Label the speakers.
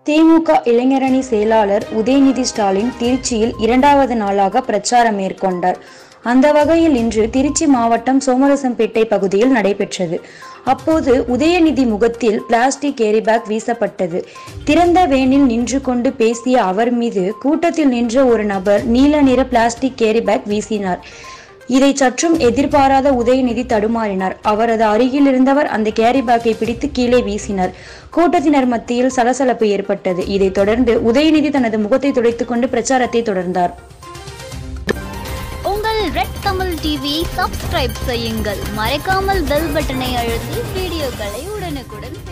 Speaker 1: திமுக இளைஞரணி செயலாளர் உதயநிதி ஸ்டாலின் திருச்சியில் இரண்டாவது நாளாக பிரச்சாரம் மேற்கொண்டார் அந்த வகையில் இன்று திருச்சி மாவட்டம் சோமரசம்பேட்டை பகுதியில் நடைபெற்றது அப்போது உதயநிதி முகத்தில் பிளாஸ்டிக் கேரிபேக் வீசப்பட்டது திறந்த வேனில் நின்று கொண்டு பேசிய அவர் மீது கூட்டத்தில் நின்ற ஒரு நபர் நீல நிற பிளாஸ்டிக் கேரிபேக் வீசினார் இதை சற்றும் எதிர்பாராத உதயநிதி தடுமாறினார் அவரது அருகில் இருந்தவர் அந்த கேரி பேக்கை பிடித்து கீழே வீசினார் கூட்டத்தினர் மத்தியில் சலசலப்பு ஏற்பட்டது இதைத் தொடர்ந்து உதயநிதி தனது முகத்தை துடைத்துக் கொண்டு பிரச்சாரத்தை தொடர்ந்தார்
Speaker 2: உங்கள் ரெட் தமிழ் டிவியை சப்ஸ்கிரைப் செய்யுங்கள் மறக்காமல் பெல் பட்டனை அழுத்தி வீடியோக்களை உடனுக்குடன்